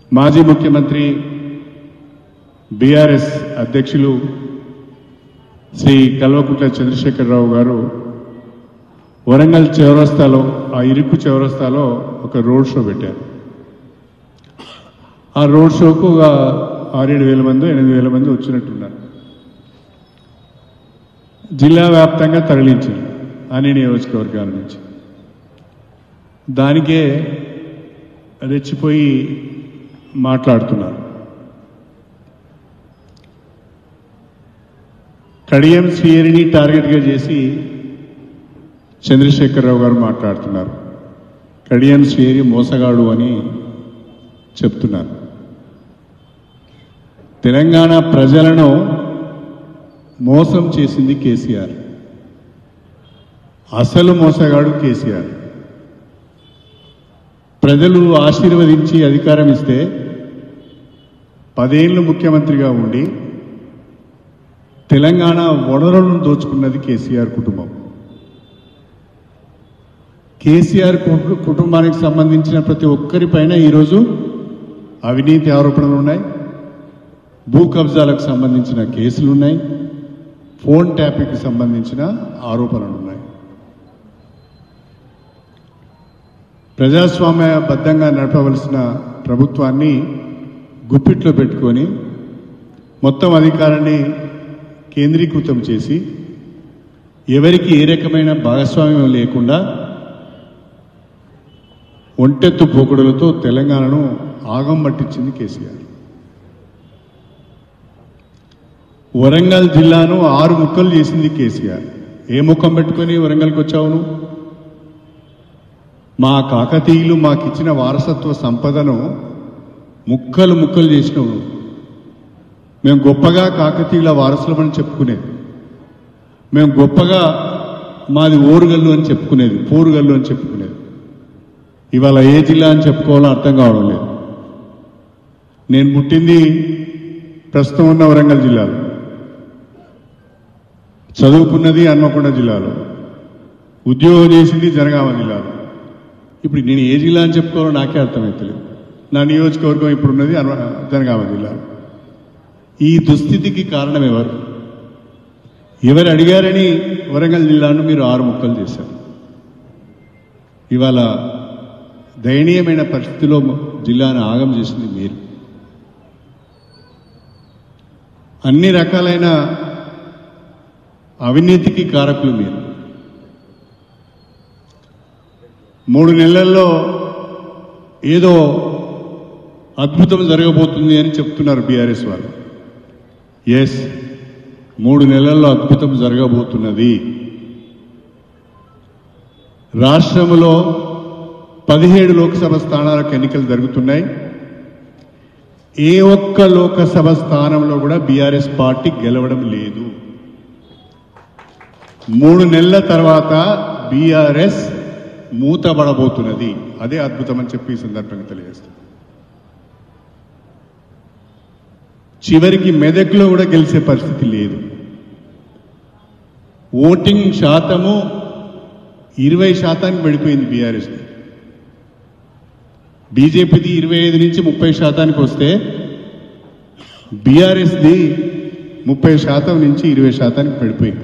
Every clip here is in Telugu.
మాజీ ముఖ్యమంత్రి బీఆర్ఎస్ అధ్యక్షులు శ్రీ కల్వకుంట్ల చంద్రశేఖరరావు గారు వరంగల్ చౌరస్తాలో ఆ ఇరుకు చౌరస్తాలో ఒక రోడ్ షో పెట్టారు ఆ రోడ్ షోకు ఒక ఆరేడు వేల మంది ఎనిమిది వేల మంది వచ్చినట్టున్నారు జిల్లా వ్యాప్తంగా తరలించారు అన్ని నియోజకవర్గాల నుంచి దానికే రెచ్చిపోయి మాట్లాడుతున్నారు కడియం శ్రీహరిని టార్గెట్గా చేసి చంద్రశేఖరరావు గారు మాట్లాడుతున్నారు కడియం శ్రీహరి మోసగాడు అని చెప్తున్నారు తెలంగాణ ప్రజలను మోసం చేసింది కేసీఆర్ అసలు మోసగాడు కేసీఆర్ ప్రజలు ఆశీర్వదించి అధికారం ఇస్తే పదేళ్ళు ముఖ్యమంత్రిగా ఉండి తెలంగాణ వనరులను దోచుకున్నది కేసీఆర్ కుటుంబం కేసీఆర్ కు- కుటుంబానికి సంబంధించిన ప్రతి ఒక్కరిపైన ఈరోజు అవినీతి ఆరోపణలు ఉన్నాయి భూ కబ్జాలకు సంబంధించిన కేసులు ఉన్నాయి ఫోన్ ట్యాపింగ్కి సంబంధించిన ఆరోపణలు ఉన్నాయి ప్రజాస్వామ్యబద్ధంగా నడపవలసిన ప్రభుత్వాన్ని గుప్పిట్లో పెట్టుకొని మొత్తం అధికారాన్ని కేంద్రీకృతం చేసి ఎవరికి ఏ రకమైన భాగస్వామ్యం లేకుండా ఒంటెత్తు పోకడులతో తెలంగాణను ఆగం పట్టించింది కేసీఆర్ వరంగల్ జిల్లాను ఆరు ముక్కలు చేసింది కేసీఆర్ ఏ ముఖం పెట్టుకొని వరంగల్కి వచ్చావు నువ్వు మా కాకతీయులు మాకిచ్చిన వారసత్వ సంపదను ముక్కలు ముక్కలు చేసినావు నువ్వు. మేము గొప్పగా కాకతీయుల వారసులమని చెప్పుకునేది మేము గొప్పగా మాది ఓరుగల్లు అని చెప్పుకునేది పోరుగల్లు అని చెప్పుకునేది ఇవాళ ఏ జిల్లా అని చెప్పుకోవాలో అర్థం కావడం లేదు నేను పుట్టింది ప్రస్తుతం ఉన్న వరంగల్ జిల్లాలో చదువుకున్నది హన్మకొండ జిల్లాలో ఉద్యోగం చేసింది జనగామ జిల్లాలో ఇప్పుడు నేను ఏ జిల్లా అని చెప్పుకోవాలో నాకే అర్థమవుతలేదు నా నియోజకవర్గం ఇప్పుడున్నది హన్మ- జనగామ జిల్లాలో ఈ దుస్థితికి కారణం ఎవరు ఎవరు అడిగారని వరంగల్ జిల్లాను మీరు ఆరు ముక్కలు చేశారు ఇవాళ దయనీయమైన పరిస్థితిలో జిల్లాను ఆగం చేసింది మీరు అన్ని రకాలైన అవినీతికి కారకులు మీరు మూడు నెలల్లో ఏదో అద్భుతం జరగబోతుంది అని చెప్తున్నారు బీఆర్ఎస్ వారు ఎస్ మూడు నెలల్లో అద్భుతం జరగబోతున్నది రాష్ట్రంలో పదిహేడు లోక్సభ స్థానాలకు ఎన్నికలు జరుగుతున్నాయి ఏ ఒక్క లోకసభ స్థానంలో కూడా బీఆర్ఎస్ పార్టీ గెలవడం లేదు మూడు నెలల తర్వాత బీఆర్ఎస్ మూతబడబోతున్నది అదే అద్భుతం అని చెప్పి ఈ సందర్భంగా తెలియజేస్తాం చివరికి మెదక్లో కూడా గెలిచే పరిస్థితి లేదు ఓటింగ్ శాతము ఇరవై శాతానికి పడిపోయింది బీఆర్ఎస్ది బీజేపీది ఇరవై ఐదు నుంచి ముప్పై శాతానికి వస్తే బీఆర్ఎస్ది ముప్పై శాతం నుంచి ఇరవై శాతానికి పడిపోయింది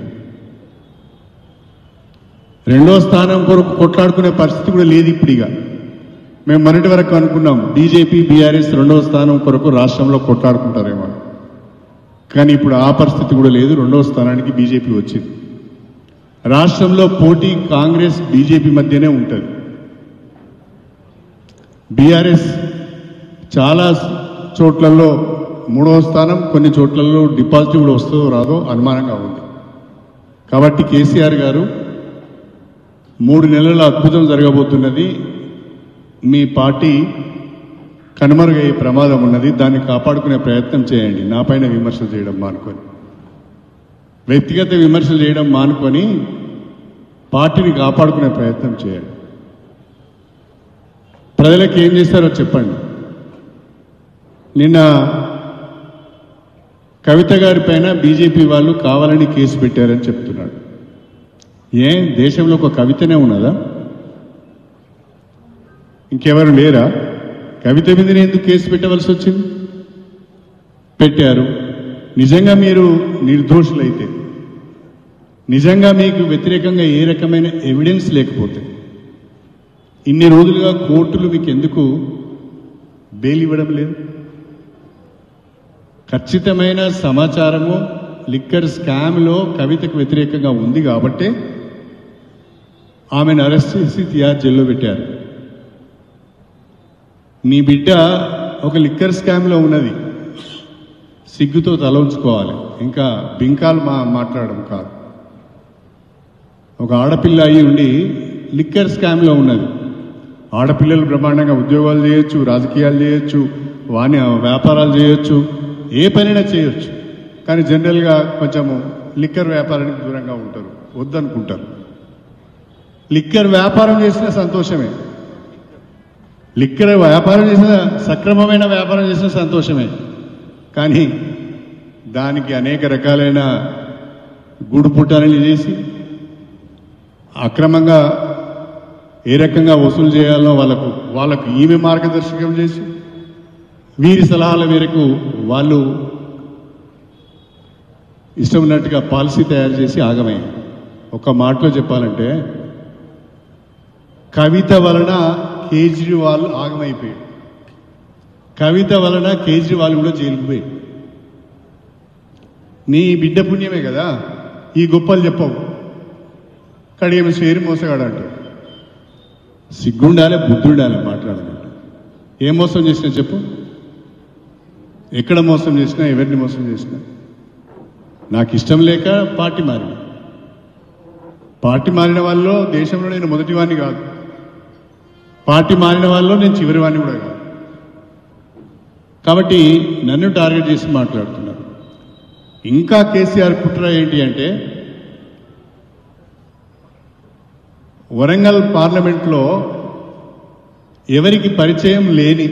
రెండో స్థానం కొరకు కొట్లాడుకునే పరిస్థితి కూడా లేదు ఇప్పుడు ఇక మేము మొన్నటి వరకు అనుకున్నాం బీజేపీ బీఆర్ఎస్ రెండవ స్థానం కొరకు రాష్ట్రంలో కొట్లాడుకుంటారేమో కానీ ఇప్పుడు ఆ పరిస్థితి కూడా లేదు రెండవ స్థానానికి బీజేపీ వచ్చింది రాష్ట్రంలో పోటీ కాంగ్రెస్ బీజేపీ మధ్యనే ఉంటుంది బీఆర్ఎస్ చాలా చోట్లలో మూడవ స్థానం కొన్ని చోట్లలో డిపాజిట్ కూడా వస్తుందో రాదో అనుమానంగా ఉంది కాబట్టి కేసీఆర్ గారు మూడు నెలల అద్భుతం జరగబోతున్నది మీ పార్టీ కనుమరుగయ్యే ప్రమాదం ఉన్నది దాన్ని కాపాడుకునే ప్రయత్నం చేయండి నాపైన విమర్శలు చేయడం మానుకొని వ్యక్తిగత విమర్శలు చేయడం మానుకొని పార్టీని కాపాడుకునే ప్రయత్నం చేయండి ప్రజలకు ఏం చేస్తారో చెప్పండి నిన్న కవిత గారి పైన బీజేపీ వాళ్ళు కావాలని కేసు పెట్టారని చెప్తున్నాడు ఏ దేశంలో ఒక కవితనే ఉన్నదా ఇంకెవరు లేరా కవిత మీద ఎందుకు కేసు పెట్టవలసి వచ్చింది పెట్టారు నిజంగా మీరు నిర్దోషులైతే నిజంగా మీకు వ్యతిరేకంగా ఏ రకమైన ఎవిడెన్స్ లేకపోతే ఇన్ని రోజులుగా కోర్టులు మీకు ఎందుకు బెయిల్ ఇవ్వడం లేదు ఖచ్చితమైన సమాచారము లిక్కర్ స్కామ్లో కవితకు వ్యతిరేకంగా ఉంది కాబట్టే ఆమెను అరెస్ట్ చేసి తిహార్ జైల్లో పెట్టారు మీ బిడ్డ ఒక లిక్కర్ స్కామ్లో ఉన్నది సిగ్గుతో తల ఉంచుకోవాలి ఇంకా బింకాలు మా మాట్లాడడం కాదు ఒక ఆడపిల్ల అయి ఉండి లిక్కర్ స్కామ్లో ఉన్నది ఆడపిల్లలు బ్రహ్మాండంగా ఉద్యోగాలు చేయొచ్చు రాజకీయాలు చేయొచ్చు వాణి వ్యాపారాలు చేయొచ్చు ఏ పనైనా చేయొచ్చు కానీ జనరల్గా కొంచెము లిక్కర్ వ్యాపారానికి దూరంగా ఉంటారు వద్దనుకుంటారు లిక్కర్ వ్యాపారం చేసిన సంతోషమే లిక్కర్ వ్యాపారం చేసిన సక్రమమైన వ్యాపారం చేసిన సంతోషమే కానీ దానికి అనేక రకాలైన గూడు పుట్టాలని చేసి అక్రమంగా ఏ రకంగా వసూలు చేయాలో వాళ్ళకు వాళ్ళకు ఈమె మార్గదర్శకం చేసి వీరి సలహాల మేరకు వాళ్ళు ఇష్టం ఉన్నట్టుగా పాలసీ తయారు చేసి ఆగమైంది ఒక మాటలో చెప్పాలంటే కవిత వలన కేజ్రీవాల్ ఆగమైపోయాడు కవిత వలన కేజ్రీవాల్ కూడా జైలుకు పోయాడు నీ బిడ్డ పుణ్యమే కదా ఈ గొప్పలు చెప్పవు కడియం షేరు మోసగాడు అంటాడు సిగ్గుండాలి బుద్ధుండాలి మాట్లాడాలంటే ఏం మోసం చేసినా చెప్పు ఎక్కడ మోసం చేసినా ఎవరిని మోసం చేసినా నాకు ఇష్టం లేక పార్టీ మారిన పార్టీ మారిన వాళ్ళలో దేశంలో నేను మొదటి వాడిని కాదు పార్టీ మారిన వాళ్ళలో నేను చివరి వాడిని కూడా కాదు కాబట్టి నన్ను టార్గెట్ చేసి మాట్లాడుతున్నారు ఇంకా కేసీఆర్ కుట్ర ఏంటి అంటే వరంగల్ పార్లమెంట్లో ఎవరికి పరిచయం లేని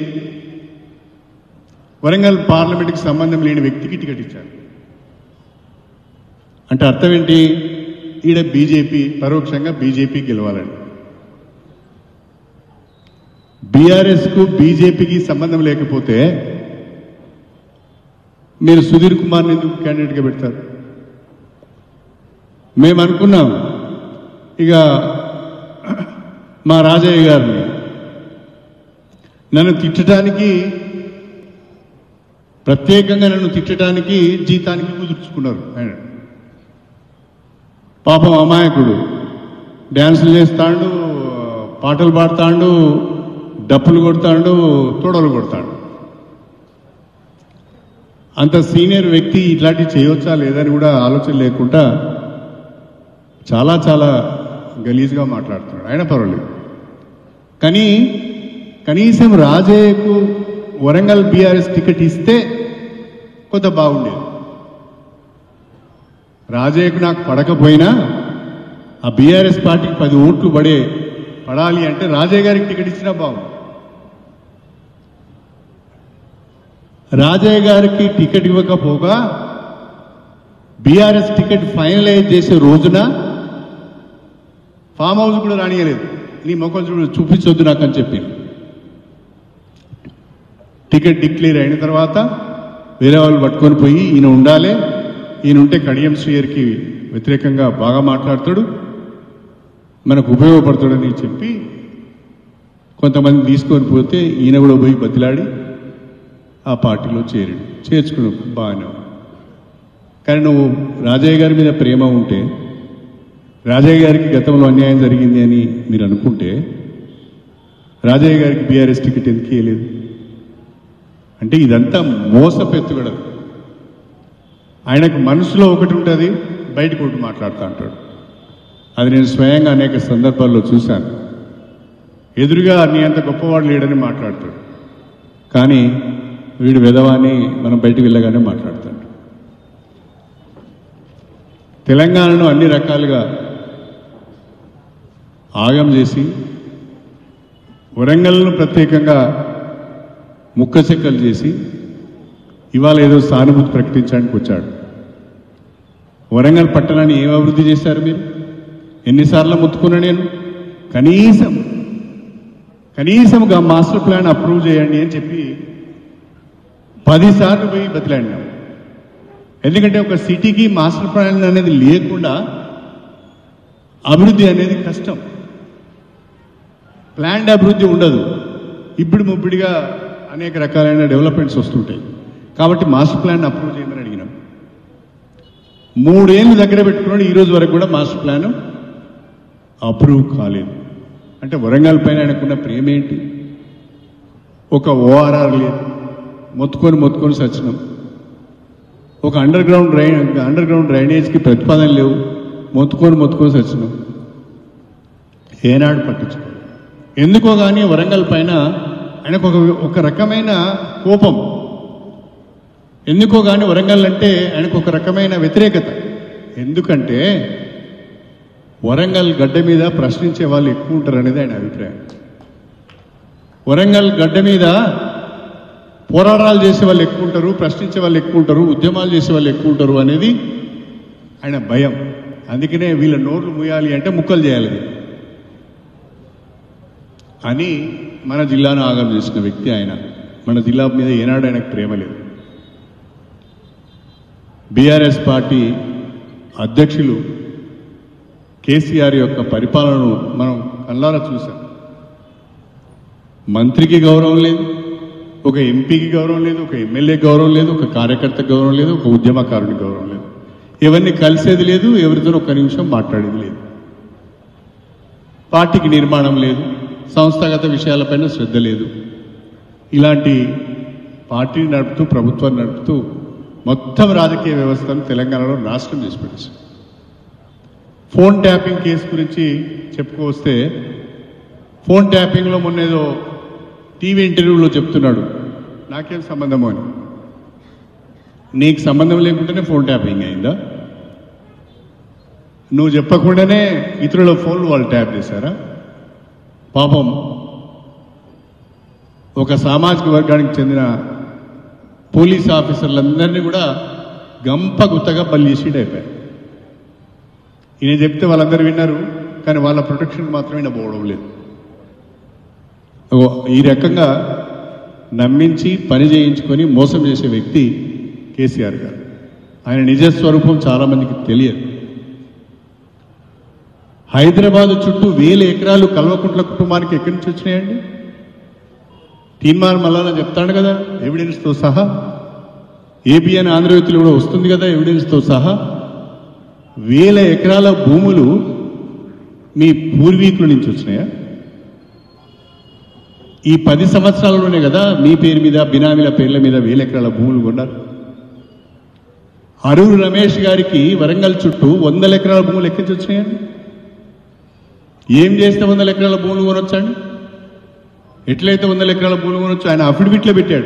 వరంగల్ పార్లమెంట్కి సంబంధం లేని వ్యక్తికి టికెట్ ఇచ్చారు అంటే అర్థం ఏంటి ఈడ బీజేపీ పరోక్షంగా బీజేపీ గెలవాలని బీఆర్ఎస్కు బీజేపీకి సంబంధం లేకపోతే మీరు సుధీర్ కుమార్ని ఎందుకు క్యాండిడేట్గా పెడతారు మేము అనుకున్నాం ఇక మా రాజయ్య గారిని నన్ను తిట్టడానికి ప్రత్యేకంగా నన్ను తిట్టడానికి జీతానికి కుదుర్చుకున్నారు ఆయన పాపం అమాయకుడు డ్యాన్సులు చేస్తాడు పాటలు పాడతాడు డప్పులు కొడతాడు తోడలు కొడతాడు అంత సీనియర్ వ్యక్తి ఇట్లాంటివి చేయవచ్చా లేదని కూడా ఆలోచన లేకుండా చాలా చాలా గలీజ్గా మాట్లాడుతున్నాడు ఆయన పర్వాలేదు కానీ కనీసం రాజయ్యకు వరంగల్ బీఆర్ఎస్ టికెట్ ఇస్తే కొంత బాగుండేది రాజయ్యకు నాకు పడకపోయినా ఆ బీఆర్ఎస్ పార్టీకి పది ఓట్లు పడే పడాలి అంటే రాజయ్య గారికి టికెట్ ఇచ్చినా బాగుంది రాజయ్య గారికి టికెట్ ఇవ్వకపోగా బీఆర్ఎస్ టికెట్ ఫైనలైజ్ చేసే రోజున ఫామ్ హౌస్ కూడా రానియలేదు నీ మొక్కలు చూడు చూపించొద్దు నాకు అని చెప్పి టికెట్ డిక్లేర్ అయిన తర్వాత వేరే వాళ్ళు పట్టుకొని పోయి ఈయన ఉండాలి ఈయన ఉంటే కడియం శ్రీయర్కి వ్యతిరేకంగా బాగా మాట్లాడతాడు మనకు ఉపయోగపడతాడని చెప్పి కొంతమంది తీసుకొని పోతే ఈయన కూడా పోయి బతిలాడి ఆ పార్టీలో చేరాడు చేర్చుకున్నావు బాగానే ఉంది. కానీ నువ్వు రాజయ్య గారి మీద ప్రేమ ఉంటే రాజయ్య గారికి గతంలో అన్యాయం జరిగింది అని మీరు అనుకుంటే రాజయ్య గారికి బీఆర్ఎస్ టికెట్ ఎందుకు ఇవ్వలేదు అంటే ఇదంతా మోసపెత్తుగడదు ఆయనకు మనసులో ఒకటి ఉంటుంది బయటకు ఒకటి మాట్లాడుతూ అంటాడు అది నేను స్వయంగా అనేక సందర్భాల్లో చూశాను ఎదురుగా నీ అంత గొప్పవాడు లేడని మాట్లాడతాడు కానీ వీడు విధవాని మనం బయటికి వెళ్ళగానే మాట్లాడతాడు తెలంగాణను అన్ని రకాలుగా ఆగం చేసి వరంగల్ను ప్రత్యేకంగా ముక్క చెక్కలు చేసి ఇవాళ ఏదో సానుభూతి ప్రకటించడానికి వచ్చాడు వరంగల్ పట్టణాన్ని ఏం అభివృద్ధి చేశారు మీరు ఎన్నిసార్లు ముత్తుకున్నా నేను కనీసం కనీసం ఒక మాస్టర్ ప్లాన్ అప్రూవ్ చేయండి అని చెప్పి పదిసార్లు పోయి బతిలాడినాం ఎందుకంటే ఒక సిటీకి మాస్టర్ ప్లాన్ అనేది లేకుండా అభివృద్ధి అనేది కష్టం ప్లాన్డ్ అభివృద్ధి ఉండదు ఇప్పుడు ముప్పిడిగా అనేక రకాలైన డెవలప్మెంట్స్ వస్తుంటాయి కాబట్టి మాస్టర్ ప్లాన్ అప్రూవ్ చేయమని అడిగినాం మూడేళ్ళు దగ్గర పెట్టుకున్నాడు ఈ రోజు వరకు కూడా మాస్టర్ ప్లాన్ అప్రూవ్ కాలేదు అంటే వరంగల్ పైన ఆయనకున్న ప్రేమ ఏంటి ఒక ఓఆర్ఆర్ లేదు మొత్తుకొని మొత్తుకొని సచ్చినాం ఒక underground drain underground డ్రైనేజ్కి ప్రతిపాదన లేవు మొత్తుకొని మొత్తుకొని సచ్చినాం ఏనాడు పట్టించుకో ఎందుకో కానీ వరంగల్ పైన ఆయనకు ఒక ఒక రకమైన కోపం ఎందుకో కానీ వరంగల్ అంటే ఆయనకు ఒక రకమైన వ్యతిరేకత ఎందుకంటే వరంగల్ గడ్డ మీద ప్రశ్నించే వాళ్ళు ఎక్కువ ఉంటారు అనేది ఆయన అభిప్రాయం వరంగల్ గడ్డ మీద పోరాటాలు చేసే వాళ్ళు ఎక్కువ ఉంటారు ప్రశ్నించే వాళ్ళు ఎక్కువ ఉంటారు ఉద్యమాలు చేసే వాళ్ళు ఎక్కువ ఉంటారు అనేది ఆయన భయం అందుకనే వీళ్ళ నోర్లు మూయాలి అంటే ముక్కలు చేయాలి అని మన జిల్లాను ఆగం చేసిన వ్యక్తి ఆయన మన జిల్లా మీద ఏనాడు ఆయనకు ప్రేమ లేదు బీఆర్ఎస్ పార్టీ అధ్యక్షులు కేసీఆర్ యొక్క పరిపాలనను మనం కళ్ళారా చూసాం మంత్రికి గౌరవం లేదు ఒక ఎంపీకి గౌరవం లేదు ఒక ఎమ్మెల్యే గౌరవం లేదు ఒక కార్యకర్త గౌరవం లేదు ఒక ఉద్యమకారుని గౌరవం లేదు ఎవరిని కలిసేది లేదు ఎవరితో ఒక్క నిమిషం మాట్లాడేది లేదు పార్టీకి నిర్మాణం లేదు సంస్థాగత విషయాలపైన శ్రద్ధ లేదు ఇలాంటి పార్టీని నడుపుతూ ప్రభుత్వాన్ని నడుపుతూ మొత్తం రాజకీయ వ్యవస్థను తెలంగాణలో నాశనం చేసి పెట్టేశారు ఫోన్ ట్యాపింగ్ కేసు గురించి చెప్పుకొస్తే ఫోన్ ట్యాపింగ్లో మొన్న ఏదో టీవీ ఇంటర్వ్యూలో చెప్తున్నాడు నాకేం సంబంధము అని నీకు సంబంధం లేకుండానే ఫోన్ ట్యాపింగ్ అయిందా నువ్వు చెప్పకుండానే ఇతరుల ఫోన్లు వాళ్ళు ట్యాప్ చేశారా పాపం ఒక సామాజిక వర్గానికి చెందిన పోలీస్ ఆఫీసర్లందరినీ కూడా గంప గుత్తగా బలి చేసి అయిపోయారు ఈయన చెప్తే వాళ్ళందరూ విన్నారు కానీ వాళ్ళ ప్రొటెక్షన్ మాత్రమే ఈయన పోవడం లేదు ఓ, ఈ రకంగా నమ్మించి పని చేయించుకొని మోసం చేసే వ్యక్తి కేసీఆర్ గారు ఆయన నిజ స్వరూపం చాలా మందికి తెలియదు హైదరాబాద్ చుట్టూ వేల ఎకరాలు కల్వకుంట్ల కుటుంబానికి ఎక్కడి నుంచి వచ్చినాయండి తీర్మానం మళ్ళా చెప్తాడు కదా ఎవిడెన్స్తో సహా ఏబిఎన్ ఆంధ్రజ్యోతిలో కూడా వస్తుంది కదా ఎవిడెన్స్తో సహా వేల ఎకరాల భూములు మీ పూర్వీకుల నుంచి వచ్చినాయా ఈ పది సంవత్సరాలలోనే కదా మీ పేరు మీద బినామీల పేర్ల మీద వేల ఎకరాల భూములు కొన్నారు అరూరు రమేష్ గారికి వరంగల్ చుట్టూ వందల ఎకరాల భూములు ఎక్కడి నుంచి వచ్చినాయండి ఏం చేస్తే వందల ఎకరాల భూములు కొనొచ్చండి ఎట్లయితే వందల ఎకరాల భూములు కొనొచ్చు ఆయన అఫిడవిట్లో పెట్టాడు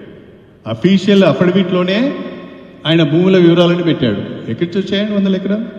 అఫీషియల్ అఫిడవిట్లోనే ఆయన భూముల వివరాలని పెట్టాడు ఎక్కడి నుంచి వచ్చాయండి వందల ఎకరాలు